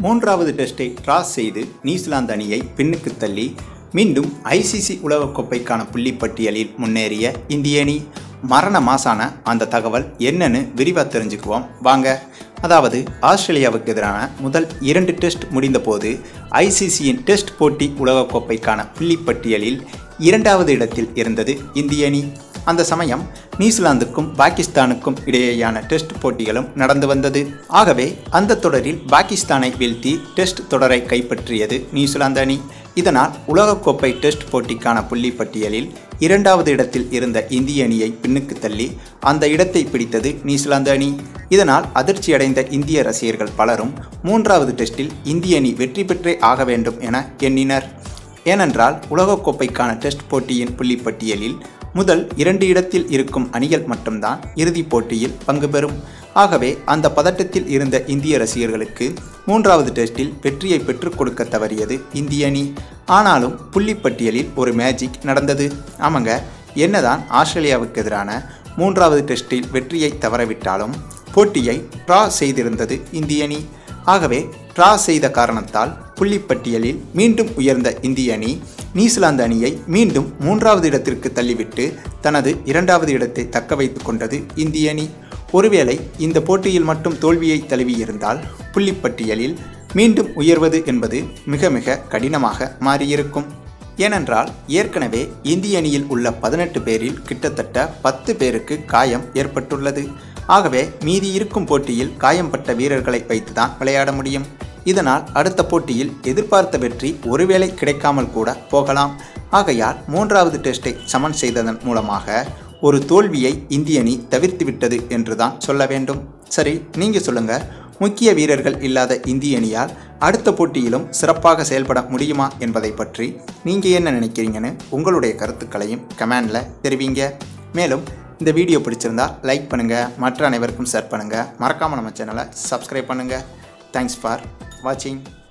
மூன்றாவது டெஸ்டை டிராஸ் செய்து நியூசிலாந்து அணியை பின்னுக்கு தள்ளி மீண்டும் ஐசிசி உலகக்கோப்பைக்கான புள்ளி பட்டியலில் முன்னேறிய இந்திய அணி மரண மாசான அந்த தகவல் என்னன்னு விரிவாக தெரிஞ்சுக்குவோம் வாங்க அதாவது ஆஸ்திரேலியாவுக்கு எதிரான முதல் இரண்டு டெஸ்ட் முடிந்தபோது ஐசிசியின் டெஸ்ட் போட்டி உலகக்கோப்பைக்கான புள்ளி பட்டியலில் இரண்டாவது இடத்தில் இருந்தது இந்திய அணி அந்த சமயம் நியூசிலாந்துக்கும் பாகிஸ்தானுக்கும் இடையேயான டெஸ்ட் போட்டிகளும் நடந்து வந்தது ஆகவே அந்த தொடரில் பாகிஸ்தானை வீழ்த்தி டெஸ்ட் தொடரை கைப்பற்றியது நியூசிலாந்து அணி இதனால் உலகக்கோப்பை டெஸ்ட் போட்டிக்கான புள்ளி பட்டியலில் இரண்டாவது இடத்தில் இருந்த இந்திய அணியை பின்னுக்கு தள்ளி அந்த இடத்தை பிடித்தது நியூசிலாந்து அணி இதனால் அதிர்ச்சியடைந்த இந்திய ரசிகர்கள் பலரும் மூன்றாவது டெஸ்டில் இந்திய அணி வெற்றி பெற்றே ஆக வேண்டும் என எண்ணினர் ஏனென்றால் உலகக்கோப்பைக்கான டெஸ்ட் போட்டியின் புள்ளி பட்டியலில் முதல் இரண்டு இடத்தில் இருக்கும் அணிகள் மட்டும்தான் இறுதிப் போட்டியில் பங்கு பெறும் ஆகவே அந்த பதட்டத்தில் இருந்த இந்திய ரசிகர்களுக்கு மூன்றாவது டெஸ்டில் வெற்றியை பெற்றுக் கொடுக்க தவறியது இந்திய அணி ஆனாலும் புள்ளிப்பட்டியலில் ஒரு மேஜிக் நடந்தது ஆமாங்க என்னதான் ஆஸ்திரேலியாவுக்கு எதிரான மூன்றாவது டெஸ்டில் வெற்றியை தவறவிட்டாலும் போட்டியை ட்ரா செய்திருந்தது இந்திய அணி ஆகவே ட்ரா செய்த காரணத்தால் புள்ளிப்பட்டியலில் மீண்டும் உயர்ந்த இந்திய அணி நியூசிலாந்து அணியை மீண்டும் மூன்றாவது இடத்திற்கு தள்ளிவிட்டு தனது இரண்டாவது இடத்தை தக்க வைத்துக் கொண்டது இந்திய அணி ஒருவேளை இந்த போட்டியில் மட்டும் தோல்வியை தழுவியிருந்தால் புள்ளிப்பட்டியலில் மீண்டும் உயர்வது என்பது மிக மிக கடினமாக மாறியிருக்கும் ஏனென்றால் ஏற்கனவே இந்திய அணியில் உள்ள பதினெட்டு பேரில் கிட்டத்தட்ட பத்து பேருக்கு காயம் ஏற்பட்டுள்ளது ஆகவே மீதி இருக்கும் போட்டியில் காயம்பட்ட வீரர்களை வைத்துதான் விளையாட முடியும் இதனால் அடுத்த போட்டியில் எதிர்பார்த்த வெற்றி ஒருவேளை கிடைக்காமல் கூட போகலாம் ஆகையால் மூன்றாவது டெஸ்டை சமன் செய்ததன் மூலமாக ஒரு தோல்வியை இந்திய அணி தவிர்த்து விட்டது என்றுதான் சொல்ல வேண்டும் சரி நீங்க சொல்லுங்க முக்கிய வீரர்கள் இல்லாத இந்திய அணியால் அடுத்த போட்டியிலும் சிறப்பாக செயல்பட முடியுமா என்பதை பற்றி நீங்கள் என்ன நினைக்கிறீங்கன்னு உங்களுடைய கருத்துக்களையும் கமெண்டில் தெரிவிங்க மேலும் இந்த வீடியோ பிடிச்சிருந்தா லைக் பண்ணுங்கள் மற்ற அனைவருக்கும் ஷேர் பண்ணுங்கள் மறக்காமல் நம்ம சேனலை சப்ஸ்கிரைப் பண்ணுங்கள் தேங்க்ஸ் ஃபார் வாட்சிங்